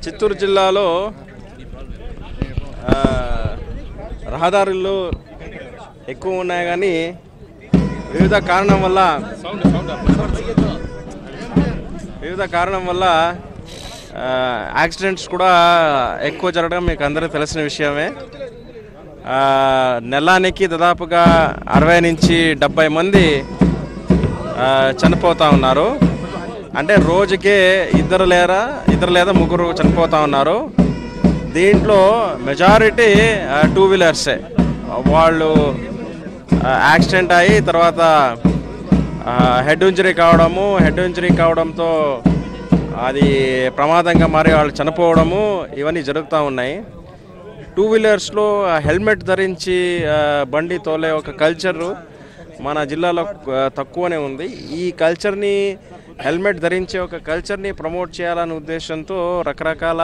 చిత్తూరు జిల్లాలో ఆ, రహదారులు ఎక్కువ ఉన్నాయి కానీ వివిధ కారణం వల్ల వివిధ కారణం వల్ల ఆ, యాక్సిడెంట్స్ కూడా ఎక్కువ జరగడం మీకు అందరికీ తెలిసిన విషయమే ఆ, నెలానికి దాదాపుగా అరవై నుంచి డెబ్బై మంది ఆ, చనిపోతా ఉన్నారు అంటే రోజుకే ఇద్దరు లేరా ఇద్దరు లేదా ముగ్గురు చనిపోతా ఉన్నారు దీంట్లో మెజారిటీ టూ వీలర్సే వాళ్ళు యాక్సిడెంట్ అయ్యి తర్వాత హెడ్ ఇంజరీ కావడము హెడ్ ఇంజరీ కావడంతో అది ప్రమాదంగా మారి వాళ్ళు చనిపోవడము ఇవన్నీ జరుగుతూ ఉన్నాయి టూ వీలర్స్లో హెల్మెట్ ధరించి ఆ, బండి తోలే ఒక కల్చరు మన జిల్లాలో ఆ, తక్కువనే ఉంది ఈ కల్చర్ని హెల్మెట్ ధరించే ఒక కల్చర్ని ప్రమోట్ చేయాలనే ఉద్దేశంతో రకరకాల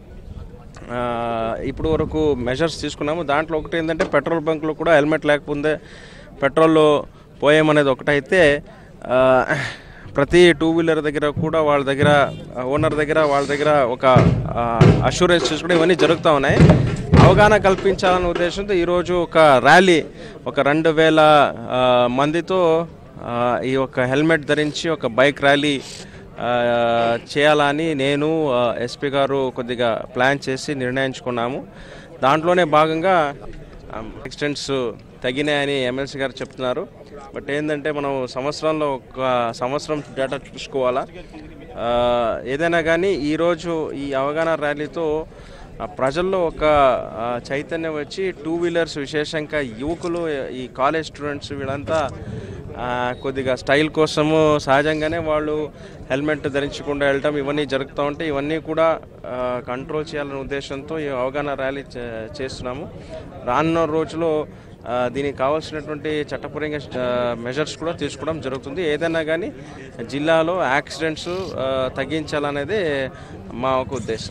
ఆ, ఇప్పుడు వరకు మెజర్స్ తీసుకున్నాము దాంట్లో ఒకటి ఏంటంటే పెట్రోల్ బంక్లో కూడా హెల్మెట్ లేకపోతే పెట్రోల్ పోయేమనేది ఒకటైతే ఆ, ప్రతి టూ వీలర్ దగ్గర కూడా వాళ్ళ దగ్గర ఓనర్ దగ్గర వాళ్ళ దగ్గర ఒక అష్యూరెన్స్ తీసుకుంటే ఇవన్నీ జరుగుతూ ఉన్నాయి అవగాహన కల్పించాలనే ఉద్దేశంతో ఈరోజు ఒక ర్యాలీ ఒక రెండు వేల ఆ, మందితో ఆ, ఈ యొక్క హెల్మెట్ ధరించి ఒక బైక్ ర్యాలీ ఆ, చేయాలని నేను ఆ, ఎస్పీ గారు కొద్దిగా ప్లాన్ చేసి నిర్ణయించుకున్నాము దాంట్లోనే భాగంగా యాక్సిడెంట్స్ తగ్గినాయని ఎమ్మెల్సీ గారు చెప్తున్నారు బట్ ఏంటంటే మనం సంవత్సరంలో ఒక సంవత్సరం డేటా చూసుకోవాలా ఆ, ఏదైనా కానీ ఈరోజు ఈ అవగాహన ర్యాలీతో ఆ, ప్రజల్లో ఒక ఆ, చైతన్యం వచ్చి టూ వీలర్స్ విశేషంగా యువకులు ఈ కాలేజ్ స్టూడెంట్స్ వీళ్ళంతా ఆ, కొద్దిగా స్టైల్ కోసము సహజంగానే వాళ్ళు హెల్మెట్ ధరించకుండా వెళ్ళటం ఇవన్నీ జరుగుతూ ఉంటాయి ఇవన్నీ కూడా ఆ, కంట్రోల్ చేయాలనే ఉద్దేశంతో ఈ అవగాహన ర్యాలీ చే- చేస్తున్నాము రానున్న రోజులో ఆ, దీనికి కావాల్సినటువంటి చట్టపరంగా మెజర్స్ కూడా తీసుకోవడం జరుగుతుంది ఏదైనా కానీ జిల్లాలో యాక్సిడెంట్స్ ఆ, తగ్గించాలనేది మా ఒక ఉద్దేశం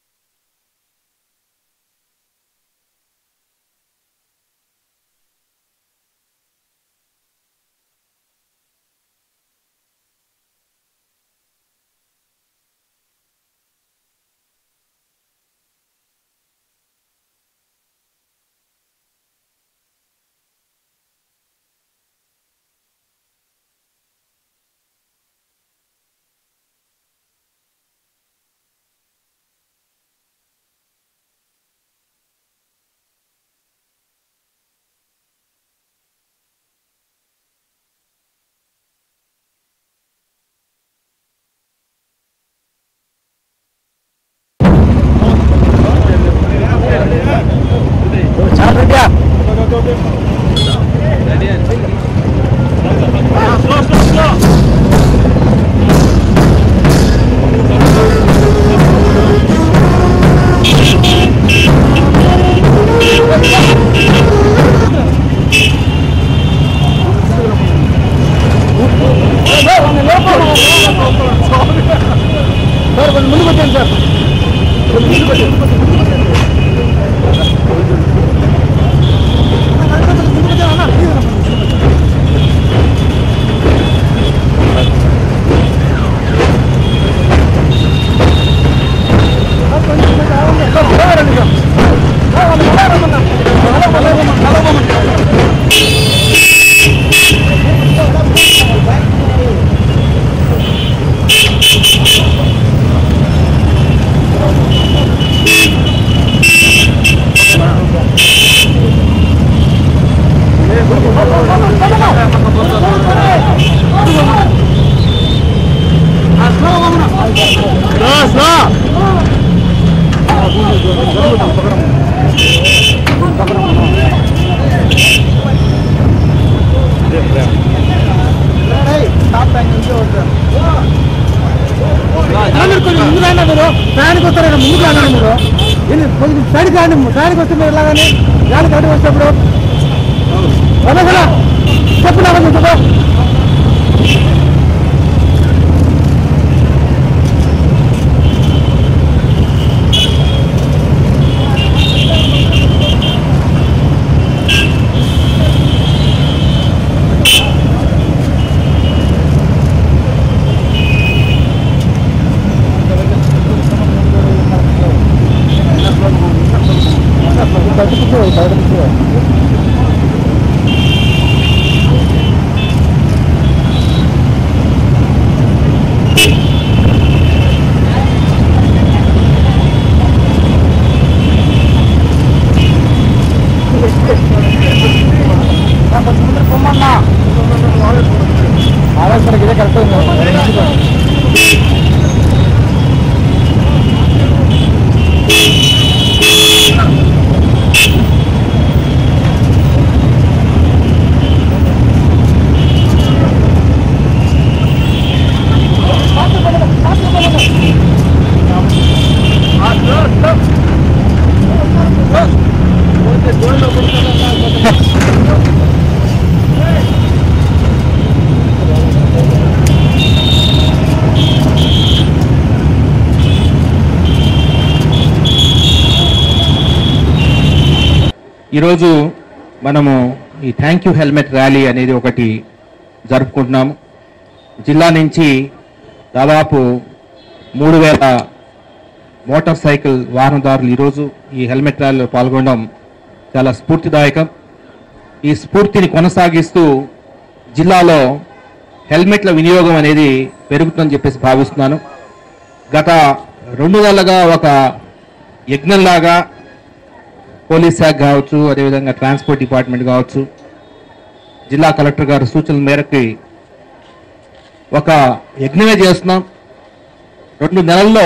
మీరు కొంచెం ముందు రాండి మీరు ఫ్యాన్కి వస్తారా ముందుకు రాండి మీరు ఏంది కొంచెం సైడ్కి రాండి సైడ్కి వస్తే మీరు ఎలాగని ఫ్యాన్కి అడ్డు వచ్చినప్పుడు అదే కదా చెప్పు నా కొంచెం చెప్పు కరెక్ట్ ఉంది ఈరోజు మనము ఈ థ్యాంక్ యూ హెల్మెట్ ర్యాలీ అనేది ఒకటి జరుపుకుంటున్నాము జిల్లా నుంచి దాదాపు మూడు వేల మోటార్ సైకిల్ వాహనదారులు ఈరోజు ఈ హెల్మెట్ ర్యాలీలో పాల్గొనడం చాలా స్ఫూర్తిదాయకం ఈ స్ఫూర్తిని కొనసాగిస్తూ జిల్లాలో హెల్మెట్ల వినియోగం అనేది పెరుగుతుందని చెప్పేసి భావిస్తున్నాను గత రెండు నెలలుగా ఒక యజ్ఞంలాగా పోలీస్ శాఖ కావచ్చు అదేవిధంగా ట్రాన్స్పోర్ట్ డిపార్ట్మెంట్ కావచ్చు జిల్లా కలెక్టర్ గారి సూచనల మేరకు ఒక యజ్ఞమే చేస్తున్నాం రెండు నెలల్లో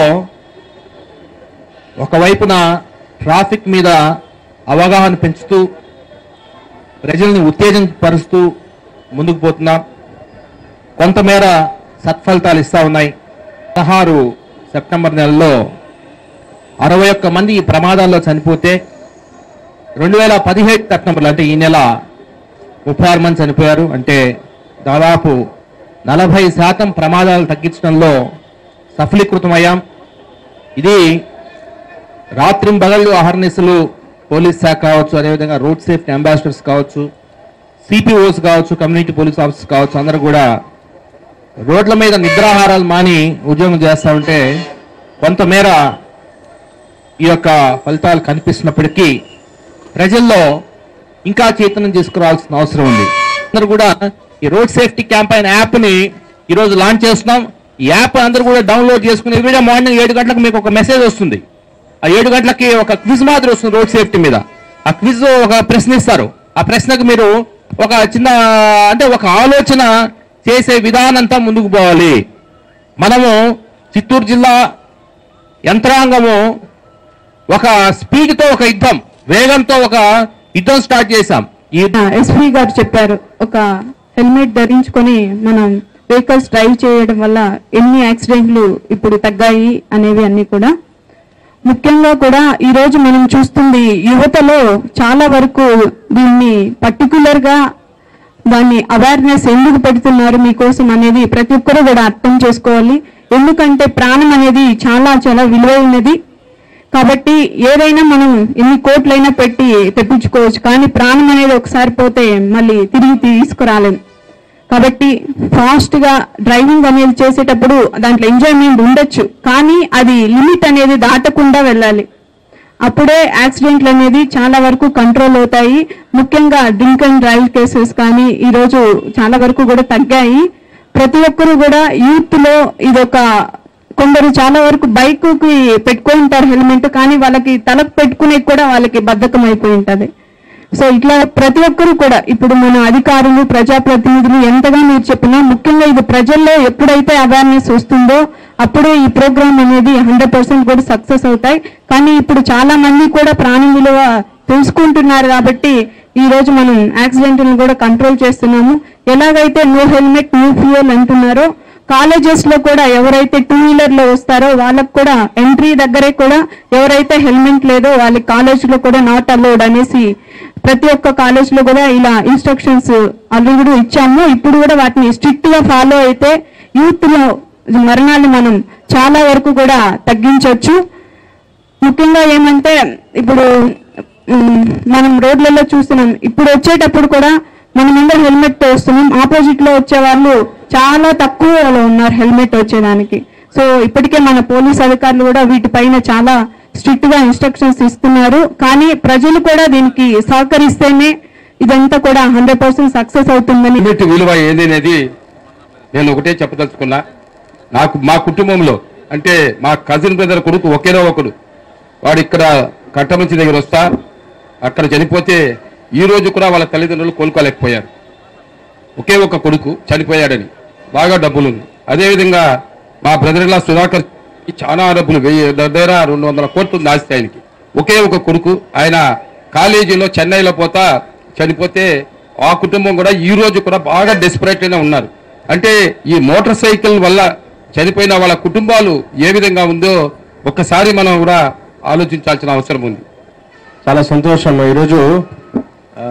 ఒకవైపున ట్రాఫిక్ మీద అవగాహన పెంచుతూ ప్రజల్ని ఉత్తేజపరుస్తూ ముందుకు పోతున్నాం కొంతమేర సత్ఫలితాలు ఇస్తా ఉన్నాయి పదహారు సెప్టెంబర్ నెలలో అరవై ఒక్క మంది ఈ ప్రమాదాల్లో చనిపోతే రెండు వేల పదిహేడు సెప్టెంబర్లో అంటే ఈ నెల ముప్పై ఆరు మంది చనిపోయారు అంటే దాదాపు నలభై శాతం ప్రమాదాలు తగ్గించడంలో సఫలీకృతమయ్యాం ఇది రాత్రింబగళ్ళు అహర్నిశలు పోలీస్ శాఖ కావచ్చు అదేవిధంగా రోడ్ సేఫ్టీ అంబాసిడర్స్ కావచ్చు సిపిఓస్ కావచ్చు కమ్యూనిటీ పోలీస్ ఆఫీసర్స్ కావచ్చు అందరూ కూడా రోడ్ల మీద నిద్రాహారాలు మాని ఉద్యోగం చేస్తూ ఉంటే కొంతమేర ఈ యొక్క ఫలితాలు కనిపిస్తున్నప్పటికీ ప్రజల్లో ఇంకా చైతన్యం తీసుకురావాల్సిన అవసరం ఉంది అందరూ కూడా ఈ రోడ్ సేఫ్టీ క్యాంపైన్ యాప్ని ఈరోజు లాంచ్ చేస్తున్నాం ఈ యాప్ అందరూ కూడా డౌన్లోడ్ చేసుకుని ఎవ్రీడే మార్నింగ్ ఏడు గంటలకు మీకు ఒక మెసేజ్ వస్తుంది ఆ ఏడు గంటలకి ఒక క్విజ్ మాదిరి వస్తుంది రోడ్ సేఫ్టీ మీద ఆ క్విజ్ ఒక ప్రశ్న ఇస్తారు ఆ ప్రశ్నకు మీరు ఒక చిన్న అంటే ఒక ఆలోచన చేసే విధానంతో ముందుకు పోవాలి మనము చిత్తూరు జిల్లా యంత్రాంగము ఒక స్పీడ్తో ఒక యుద్ధం వేగంతో ఒక యుద్ధం స్టార్ట్ చేశాం ఈ ఎస్పీ గారు చెప్పారు ఒక హెల్మెట్ ధరించుకొని మనం వెహికల్స్ డ్రైవ్ చేయడం వల్ల ఎన్ని యాక్సిడెంట్లు ఇప్పుడు తగ్గాయి అనేవి అన్ని కూడా ముఖ్యంగా కూడా ఈ రోజు మనం చూస్తుంది యువతలో చాలా వరకు దీన్ని పర్టికులర్ గా దాన్ని అవేర్నెస్ ఎందుకు పెడుతున్నారు మీకోసం అనేది ప్రతి ఒక్కరూ కూడా అర్థం చేసుకోవాలి ఎందుకంటే ప్రాణం అనేది చాలా చాలా విలువైనది కాబట్టి ఏదైనా మనం ఎన్ని కోట్లైనా పెట్టి తెప్పించుకోవచ్చు కానీ ప్రాణం అనేది ఒకసారి పోతే మళ్ళీ తిరిగి తీసుకురాలేం కాబట్టి ఫాస్ట్ గా డ్రైవింగ్ అనేది చేసేటప్పుడు దాంట్లో ఎంజాయ్మెంట్ ఉండొచ్చు కానీ అది లిమిట్ అనేది దాటకుండా వెళ్ళాలి అప్పుడే యాక్సిడెంట్లు అనేది చాలా వరకు కంట్రోల్ అవుతాయి ముఖ్యంగా డ్రింక్ అండ్ డ్రైవ్ కేసెస్ కానీ ఈ రోజు చాలా వరకు కూడా తగ్గాయి ప్రతి ఒక్కరు కూడా యూత్ లో ఇదొక కొందరు చాలా వరకు బైక్ కి పెట్టుకొని ఉంటారు హెల్మెట్ కానీ వాళ్ళకి తలకు పెట్టుకునే కూడా వాళ్ళకి బద్ధకం అయిపోయి ఉంటది సో ఇట్లా ప్రతి ఒక్కరు కూడా ఇప్పుడు మన అధికారులు ప్రజాప్రతినిధులు ఎంతగా మీరు చెప్పినా ముఖ్యంగా ఇది ప్రజల్లో ఎప్పుడైతే అవేర్నెస్ వస్తుందో అప్పుడే ఈ ప్రోగ్రామ్ అనేది హండ్రెడ్ పర్సెంట్ కూడా సక్సెస్ అవుతాయి కానీ ఇప్పుడు చాలా మంది కూడా ప్రాణం విలువ తెలుసుకుంటున్నారు కాబట్టి ఈ రోజు మనం యాక్సిడెంట్లను కూడా కంట్రోల్ చేస్తున్నాము ఎలాగైతే నో హెల్మెట్ నో ఫ్యూయల్ అంటున్నారో కాలేజెస్ లో కూడా ఎవరైతే టూ వీలర్ లో వస్తారో వాళ్ళకు కూడా ఎంట్రీ దగ్గరే కూడా ఎవరైతే హెల్మెట్ లేదో వాళ్ళకి కాలేజ్ లో కూడా నాట్ అలౌడ్ అనేసి ప్రతి ఒక్క కాలేజ్ లో కూడా ఇలా ఇన్స్ట్రక్షన్స్ ఆల్రెడీ కూడా ఇచ్చాము ఇప్పుడు కూడా వాటిని స్ట్రిక్ట్ గా ఫాలో అయితే యూత్ లో మరణాలు మనం చాలా వరకు కూడా తగ్గించవచ్చు ముఖ్యంగా ఏమంటే ఇప్పుడు ఉమ్, మనం రోడ్లలో చూస్తున్నాం ఇప్పుడు వచ్చేటప్పుడు కూడా మనం అందరం హెల్మెట్ తో వస్తున్నాం ఆపోజిట్ లో వచ్చే వాళ్ళు చాలా తక్కువలో ఉన్నారు హెల్మెట్ వచ్చేదానికి సో ఇప్పటికే మన పోలీస్ అధికారులు కూడా వీటిపైన చాలా స్ట్రిక్ట్ గా ఇన్స్ట్రక్షన్స్ ఇస్తున్నారు కానీ ప్రజలు కూడా దీనికి సహకరిస్తేనే ఇదంతా కూడా హండ్రెడ్ పర్సెంట్ సక్సెస్ అవుతుందని లిమిట్ విలువ ఏంది అనేది నేను ఒకటే చెప్పదలుచుకున్నా నాకు మా కుటుంబంలో అంటే మా కజిన్ బ్రదర్ కొడుకు ఒకేలో ఒకడు వాడు ఇక్కడ కట్టమంచి దగ్గర వస్తా అక్కడ చనిపోతే ఈ రోజు కూడా వాళ్ళ తల్లిదండ్రులు కోలుకోలేకపోయారు ఒకే ఒక కొడుకు చనిపోయాడని బాగా డబ్బులు ఉంది అదేవిధంగా మా బ్రదర్లా సుధాకర్ కి చాలా డబ్బులు వెయ్యి దగ్గర రెండు వందల కోట్లు ఉంది ఆస్తి ఆయనకి ఒకే ఒక కొడుకు ఆయన కాలేజీలో చెన్నైలో పోతా చనిపోతే ఆ కుటుంబం కూడా ఈ రోజు కూడా బాగా డెస్పరేట్ గానే ఉన్నారు అంటే ఈ మోటార్ సైకిల్ వల్ల చనిపోయిన వాళ్ళ కుటుంబాలు ఏ విధంగా ఉందో ఒక్కసారి మనం కూడా ఆలోచించాల్సిన అవసరం ఉంది చాలా సంతోషం ఈరోజు ఆ,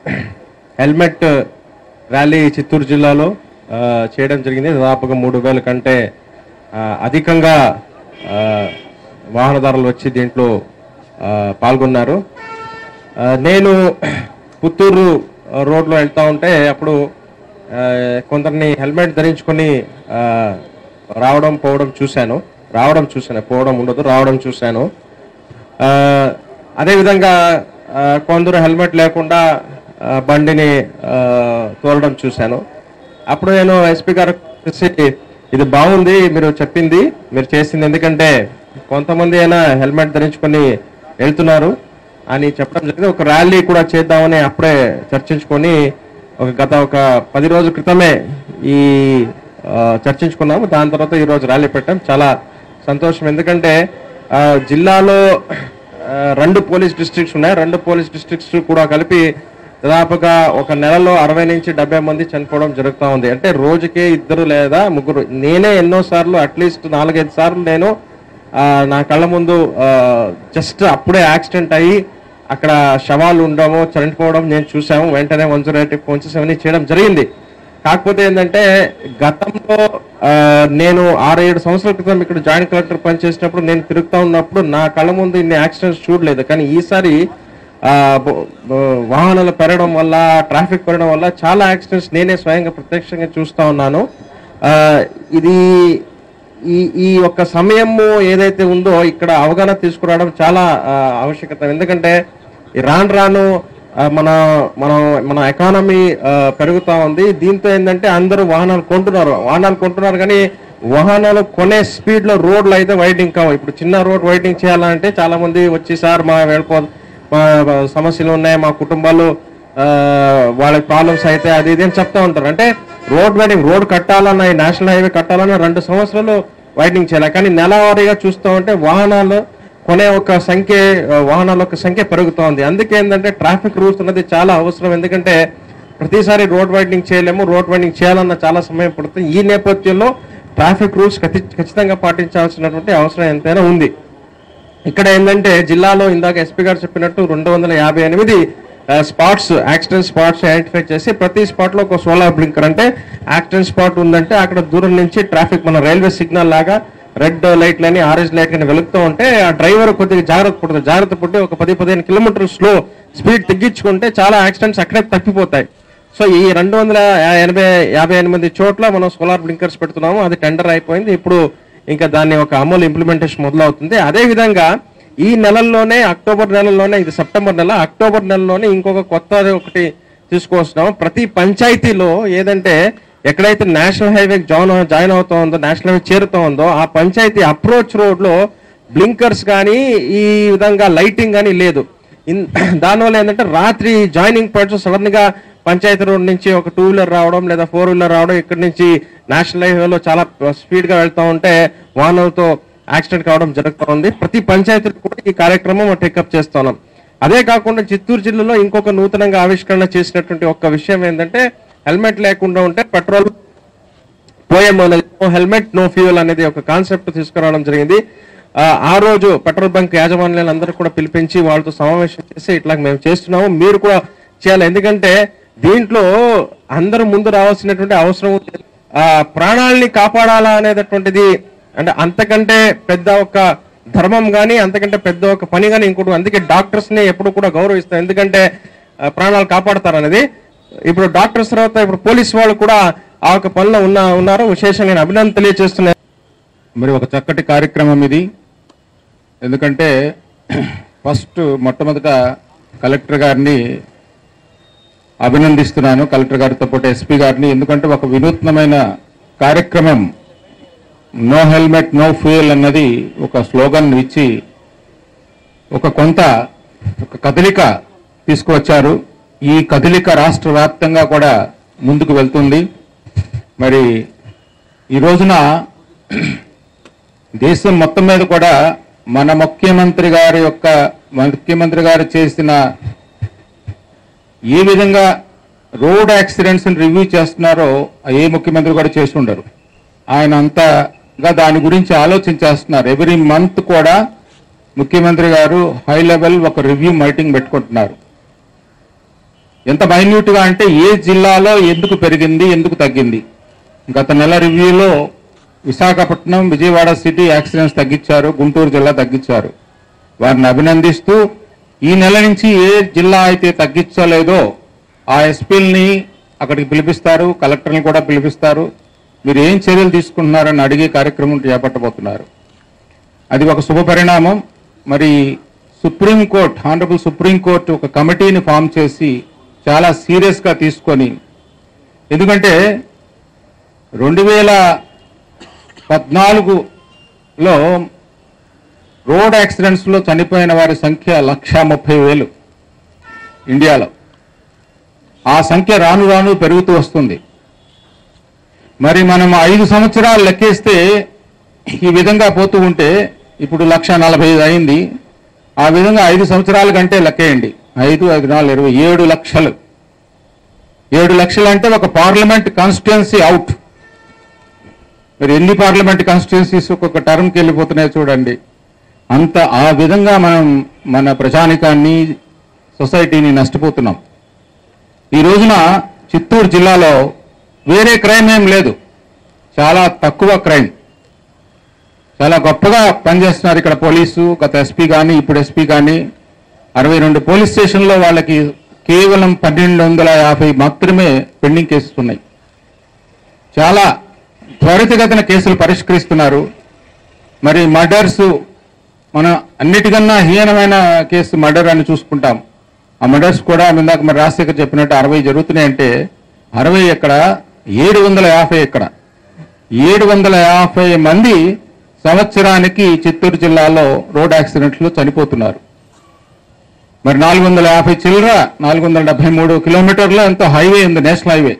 హెల్మెట్ ర్యాలీ చిత్తూరు జిల్లాలో ఆ, చేయడం జరిగింది దాదాపుగా మూడు వేల కంటే ఆ, అధికంగా ఆ, వాహనదారులు వచ్చి దీంట్లో ఆ, పాల్గొన్నారు ఆ, నేను పుత్తూరు రోడ్లో వెళ్తా ఉంటే అప్పుడు ఆ, కొందరిని హెల్మెట్ ధరించుకొని ఆ, రావడం పోవడం చూశాను రావడం చూశాను పోవడం ఉండదు రావడం చూశాను ఆ, అదేవిధంగా ఆ, కొందరు హెల్మెట్ లేకుండా ఆ, బండిని ఆ, తోలడం చూశాను అప్పుడు నేను ఎస్పీ గారు కలిసి ఇది బాగుంది మీరు చెప్పింది మీరు చేసింది ఎందుకంటే కొంతమంది అయినా హెల్మెట్ ధరించుకొని వెళ్తున్నారు అని చెప్పడం జరిగింది ఒక ర్యాలీ కూడా చేద్దామని అప్పుడే చర్చించుకొని ఒక గత ఒక పది రోజుల క్రితమే ఈ ఆ, చర్చించుకున్నాము దాని తర్వాత ఈ రోజు ర్యాలీ పెట్టాం చాలా సంతోషం ఎందుకంటే ఆ, జిల్లాలో ఆ, రెండు పోలీస్ డిస్ట్రిక్ట్స్ ఉన్నాయి రెండు పోలీస్ డిస్ట్రిక్ట్స్ కూడా కలిపి దాదాపుగా ఒక నెలలో అరవై నుంచి డెబ్బై మంది చనిపోవడం జరుగుతూ ఉంది అంటే రోజుకే ఇద్దరు లేదా ముగ్గురు నేనే ఎన్నో సార్లు అట్లీస్ట్ నాలుగైదు సార్లు నేను ఆ, నా కళ్ళ ముందు జస్ట్ అప్పుడే యాక్సిడెంట్ అయ్యి అక్కడ శవాలు ఉండడము చనిపోవడం నేను చూసాము వెంటనే వన్ జీరో ఎయిట్ ఫోన్ చేసి అవన్నీ చేయడం జరిగింది కాకపోతే ఏంటంటే గతంలో ఆ, నేను ఆరు ఏడు సంవత్సరాల క్రితం ఇక్కడ జాయింట్ కలెక్టర్ పనిచేసినప్పుడు నేను తిరుగుతా ఉన్నప్పుడు నా కళ్ళ ముందు ఇన్ని యాక్సిడెంట్స్ చూడలేదు కానీ ఈసారి ఆ, బ- బ- వాహనాలు పెరగడం వల్ల ట్రాఫిక్ పెరగడం వల్ల చాలా యాక్సిడెంట్స్ నేనే స్వయంగా ప్రత్యక్షంగా చూస్తా ఉన్నాను ఆ, ఇది ఈ ఈ యొక్క సమయము ఏదైతే ఉందో ఇక్కడ అవగాహన తీసుకురావడం చాలా ఆ, ఆవశ్యకత ఎందుకంటే ఈ రాను రాను ఆ, మన మన మన ఎకానమీ పెరుగుతా ఉంది దీంతో ఏంటంటే అందరూ వాహనాలు కొంటున్నారు వాహనాలు కొంటున్నారు కానీ వాహనాలు కొనే స్పీడ్ లో రోడ్లు అయితే వైడింగ్ కావు ఇప్పుడు చిన్న రోడ్ వైడింగ్ చేయాలంటే చాలా మంది వచ్చి సార్ మా వెళ్ళిపో మా మా సమస్యలు ఉన్నాయి మా కుటుంబాలు ఆ, వాళ్ళకి ప్రాబ్లమ్స్ అయితే అది ఇది అని చెప్తా ఉంటారు అంటే రోడ్ వైడింగ్ రోడ్ కట్టాలన్న ఈ నేషనల్ హైవే కట్టాలన్న రెండు సంవత్సరాలు వైడింగ్ చేయాలి కానీ నెలవారీగా చూస్తూ ఉంటే వాహనాలు కొనే ఒక సంఖ్య ఆ, వాహనాల యొక్క సంఖ్య పెరుగుతోంది అందుకే ఏంటంటే ట్రాఫిక్ రూల్స్ అనేది చాలా అవసరం ఎందుకంటే ప్రతిసారి రోడ్ వైడింగ్ చేయలేము రోడ్ వైడింగ్ చేయాలన్న చాలా సమయం పడుతుంది ఈ నేపథ్యంలో ట్రాఫిక్ రూల్స్ ఖచ్చితంగా పాటించాల్సినటువంటి అవసరం ఎంతైనా ఉంది ఇక్కడ ఏంటంటే జిల్లాలో ఇందాక ఎస్పీ గారు చెప్పినట్టు రెండు వందల యాభై ఎనిమిది స్పాట్స్ యాక్సిడెంట్ స్పాట్స్ ఐడెంటిఫై చేసి ప్రతి స్పాట్ లో ఒక సోలార్ బ్లింకర్ అంటే యాక్సిడెంట్ స్పాట్ ఉందంటే అక్కడ దూరం నుంచి ట్రాఫిక్ మన రైల్వే సిగ్నల్ లాగా రెడ్ లైట్ లని ఆరెంజ్ లైట్ కానీ వెలుగుతూ ఉంటే ఆ డ్రైవర్ కొద్దిగా జాగ్రత్త పడుతుంది జాగ్రత్త పడి ఒక పది పదిహేను కిలోమీటర్ స్లో స్పీడ్ తగ్గించుకుంటే చాలా యాక్సిడెంట్స్ అక్కడే తప్పిపోతాయి సో ఈ రెండు వందల ఎనభై యాభై ఎనిమిది చోట్ల మనం సోలార్ బ్లింకర్స్ పెడుతున్నాము అది టెండర్ అయిపోయింది ఇప్పుడు ఇంకా దాన్ని ఒక అమలు ఇంప్లిమెంటేషన్ మొదలవుతుంది అదే విధంగా ఈ నెలల్లోనే అక్టోబర్ నెలలోనే ఇది సెప్టెంబర్ నెల అక్టోబర్ నెలలోనే ఇంకొక కొత్త ఒకటి తీసుకొస్తున్నాం ప్రతి పంచాయతీలో ఏదంటే ఎక్కడైతే నేషనల్ హైవే జాయిన్ జాయిన్ అవుతా ఉందో నేషనల్ హైవే చేరుతా ఉందో ఆ పంచాయతీ అప్రోచ్ రోడ్ లో బ్లింకర్స్ కానీ ఈ విధంగా లైటింగ్ కానీ లేదు ఇన్- దానివల్ల ఏంటంటే రాత్రి జాయినింగ్ పాయింట్స్ సడన్ గా పంచాయతీ రోడ్ నుంచి ఒక టూ వీలర్ రావడం లేదా ఫోర్ వీలర్ రావడం ఇక్కడ నుంచి నేషనల్ హైవేలో చాలా స్పీడ్ గా వెళ్తా ఉంటే వాహనాలతో యాక్సిడెంట్ కావడం జరుగుతూ ఉంది ప్రతి పంచాయతీ కూడా ఈ కార్యక్రమం టేకప్ చేస్తున్నాం అదే కాకుండా చిత్తూరు జిల్లాలో ఇంకొక నూతనంగా ఆవిష్కరణ చేసినటువంటి ఒక విషయం ఏంటంటే హెల్మెట్ లేకుండా ఉంటే పెట్రోల్ పోయం అనేది హెల్మెట్ నో ఫ్యూయల్ అనేది ఒక కాన్సెప్ట్ తీసుకురావడం జరిగింది ఆ, ఆ రోజు పెట్రోల్ బంక్ యాజమాన్యాలందరూ కూడా పిలిపించి వాళ్ళతో సమావేశం చేసి ఇట్లా మేము చేస్తున్నాము మీరు కూడా చేయాలి ఎందుకంటే దీంట్లో అందరూ ముందు రావాల్సినటువంటి అవసరం ఉంది. ఆ ప్రాణాలని కాపాడాలా అనేటటువంటిది అంటే అంతకంటే పెద్ద ఒక ధర్మం గాని అంతకంటే పెద్ద ఒక పని గాని ఇంకోటి అందుకే డాక్టర్స్ ని ఎప్పుడు కూడా గౌరవిస్తాం ఎందుకంటే ఆ, ప్రాణాలు కాపాడతారు అనేది ఇప్పుడు డాక్టర్స్ తర్వాత ఇప్పుడు పోలీస్ వాళ్ళు కూడా ఆ ఒక పనిలో ఉన్న ఉన్నారు విశేషంగా నేను అభినందన తెలియజేస్తున్నాను మరి ఒక చక్కటి కార్యక్రమం ఇది ఎందుకంటే ఫస్ట్ మొట్టమొదట కలెక్టర్ గారిని అభినందిస్తున్నాను కలెక్టర్ గారితో పాటు ఎస్పీ గారిని ఎందుకంటే ఒక వినూత్నమైన కార్యక్రమం నో హెల్మెట్ నో ఫ్యూయల్ అన్నది ఒక స్లోగన్ ఇచ్చి ఒక కొంత ఒక కదలిక తీసుకువచ్చారు ఈ కదలిక రాష్ట్ర వ్యాప్తంగా కూడా ముందుకు వెళ్తుంది మరి ఈ రోజున దేశం మొత్తం మీద కూడా మన ముఖ్యమంత్రి గారి యొక్క ముఖ్యమంత్రి గారు చేసిన ఏ విధంగా రోడ్ యాక్సిడెంట్స్ రివ్యూ చేస్తున్నారో ఏ ముఖ్యమంత్రి కూడా చేసి ఉండరు ఆయన అంతగా దాని గురించి ఆలోచన చేస్తున్నారు ఎవ్రీ మంత్ కూడా ముఖ్యమంత్రి గారు హై లెవెల్ ఒక రివ్యూ మీటింగ్ పెట్టుకుంటున్నారు ఎంత మైన్యూట్ గా అంటే ఏ జిల్లాలో ఎందుకు పెరిగింది ఎందుకు తగ్గింది గత నెల రివ్యూలో విశాఖపట్నం విజయవాడ సిటీ యాక్సిడెంట్స్ తగ్గించారు గుంటూరు జిల్లా తగ్గించారు వారిని అభినందిస్తూ ఈ నెల నుంచి ఏ జిల్లా అయితే తగ్గించలేదో ఆ ఎస్పీల్ని అక్కడికి పిలిపిస్తారు కలెక్టర్ని కూడా పిలిపిస్తారు మీరు ఏం చర్యలు తీసుకుంటున్నారని అడిగే కార్యక్రమం చేపట్టబోతున్నారు అది ఒక శుభ పరిణామం మరి Supreme Court honourable Supreme Court ఒక కమిటీని ఫామ్ చేసి చాలా సీరియస్గా తీసుకొని ఎందుకంటే రెండు వేల పద్నాలుగులో రోడ్ యాక్సిడెంట్స్లో చనిపోయిన వారి సంఖ్య లక్ష ముప్పై వేలు ఇండియాలో ఆ సంఖ్య రాను రాను పెరుగుతూ వస్తుంది మరి మనం ఐదు సంవత్సరాలు లెక్కేస్తే ఈ విధంగా పోతూ ఉంటే ఇప్పుడు లక్ష నలభై ఐదు అయింది ఆ విధంగా ఐదు సంవత్సరాల కంటే లెక్కేయండి ఐదు ఐదు నాలుగు ఇరవై ఏడు లక్షలు ఏడు లక్షలు అంటే ఒక పార్లమెంట్ కాన్స్టిట్యున్సీ అవుట్ మరి ఎన్ని పార్లమెంట్ కాన్స్టిట్యున్సీస్ ఒక్కొక్క టర్మ్కి వెళ్ళిపోతున్నాయో చూడండి అంత ఆ విధంగా మనం మన ప్రజానికాన్ని సొసైటీని నష్టపోతున్నాం ఈ రోజున చిత్తూరు జిల్లాలో వేరే క్రైమ్ ఏం లేదు చాలా తక్కువ క్రైమ్ చాలా గొప్పగా పనిచేస్తున్నారు ఇక్కడ పోలీసు గత ఎస్పీ కానీ ఇప్పుడు ఎస్పీ కానీ అరవై రెండు పోలీస్ స్టేషన్లో వాళ్ళకి కేవలం పన్నెండు వందల యాభై మాత్రమే పెండింగ్ కేసెస్ ఉన్నాయి చాలా త్వరితగతిన కేసులు పరిష్కరిస్తున్నారు మరి మర్డర్స్ మన అన్నిటికన్నా హీనమైన కేసు మర్డర్ అని చూసుకుంటాం ఆ మర్డర్స్ కూడా ఇందాక మరి రాజశేఖర్ చెప్పినట్టు అరవై జరుగుతున్నాయంటే అరవై ఎక్కడ ఏడు వందల యాభై ఎక్కడ ఏడు వందల యాభై మంది సంవత్సరానికి చిత్తూరు జిల్లాలో రోడ్ యాక్సిడెంట్లు చనిపోతున్నారు మరి నాలుగు వందల యాభై చిల్లర నాలుగు వందల డెబ్బై మూడు కిలోమీటర్ల ఎంతో హైవే ఉంది నేషనల్ హైవే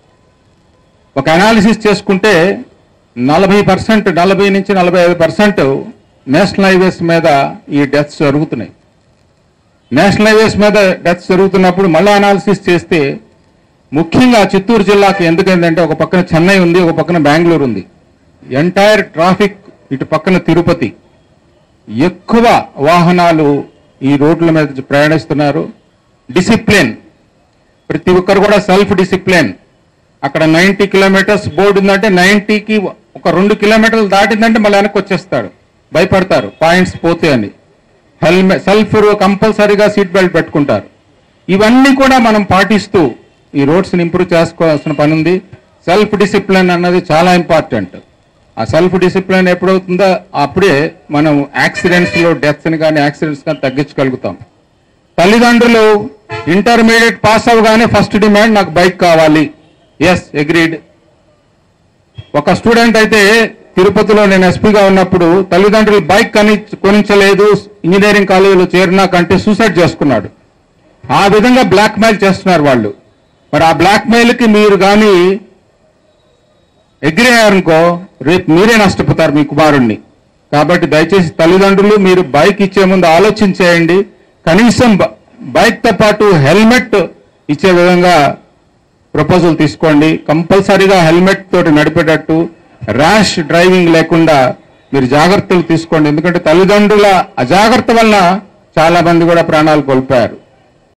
ఒక అనాలిసిస్ చేసుకుంటే నలభై పర్సెంట్ నలభై నుంచి నలభై ఐదు పర్సెంట్ నేషనల్ హైవేస్ మీద ఈ డెత్స్ జరుగుతున్నాయి నేషనల్ హైవేస్ మీద డెత్స్ జరుగుతున్నప్పుడు మళ్ళీ అనాలిసిస్ చేస్తే ముఖ్యంగా చిత్తూరు జిల్లాకి ఎందుకంటే ఒక పక్కన చెన్నై ఉంది ఒక పక్కన బెంగళూరు ఉంది ఎంటైర్ ట్రాఫిక్ ఇటు పక్కన తిరుపతి ఎక్కువ వాహనాలు ఈ రోడ్ల మీద ప్రయాణిస్తున్నారు డిసిప్లిన్ ప్రతి ఒక్కరు కూడా సెల్ఫ్ డిసిప్లిన్ అక్కడ నైంటీ కిలోమీటర్స్ బోర్డు ఉందంటే నైంటీకి ఒక రెండు కిలోమీటర్లు దాటిందంటే మళ్ళీ వెనక్కి వచ్చేస్తాడు భయపడతారు పాయింట్స్ పోతే అని హెల్మెట్ సెల్ఫ్ కంపల్సరీగా సీట్ బెల్ట్ పెట్టుకుంటారు ఇవన్నీ కూడా మనం పాటిస్తూ ఈ రోడ్స్ని ఇంప్రూవ్ చేసుకోవాల్సిన పని ఉంది సెల్ఫ్ డిసిప్లిన్ అన్నది చాలా ఇంపార్టెంట్ ఆ సెల్ఫ్ డిసిప్లిన్ ఎప్పుడవుతుందో అప్పుడే మనం యాక్సిడెంట్స్లో డెత్స్ని కానీ యాక్సిడెంట్స్ కానీ తగ్గించగలుగుతాం తల్లిదండ్రులు ఇంటర్మీడియట్ పాస్ అవగానే ఫస్ట్ డిమాండ్ నాకు బైక్ కావాలి ఎస్ అగ్రీడ్ ఒక స్టూడెంట్ అయితే తిరుపతిలో నేను ఎస్పీగా ఉన్నప్పుడు తల్లిదండ్రులు బైక్ కని కొనించలేదు ఇంజనీరింగ్ కాలేజీలో చేరినా కంటే సూసైడ్ చేసుకున్నాడు ఆ విధంగా బ్లాక్ మెయిల్ చేస్తున్నారు వాళ్ళు మరి ఆ బ్లాక్ మెయిల్కి మీరు కానీ అగ్రి అయ్యారనుకో రేపు మీరే నష్టపోతారు మీ కుమారుణ్ణి కాబట్టి దయచేసి తల్లిదండ్రులు మీరు బైక్ ఇచ్చే ముందు ఆలోచించేయండి కనీసం బ- బైక్తో పాటు హెల్మెట్ ఇచ్చే విధంగా ప్రపోజల్ తీసుకోండి కంపల్సరీగా హెల్మెట్ తోటి నడిపేటట్టు ర్యాష్ డ్రైవింగ్ లేకుండా మీరు జాగ్రత్తలు తీసుకోండి ఎందుకంటే తల్లిదండ్రుల అజాగ్రత్త వలన చాలా మంది కూడా ప్రాణాలు కోల్పోయారు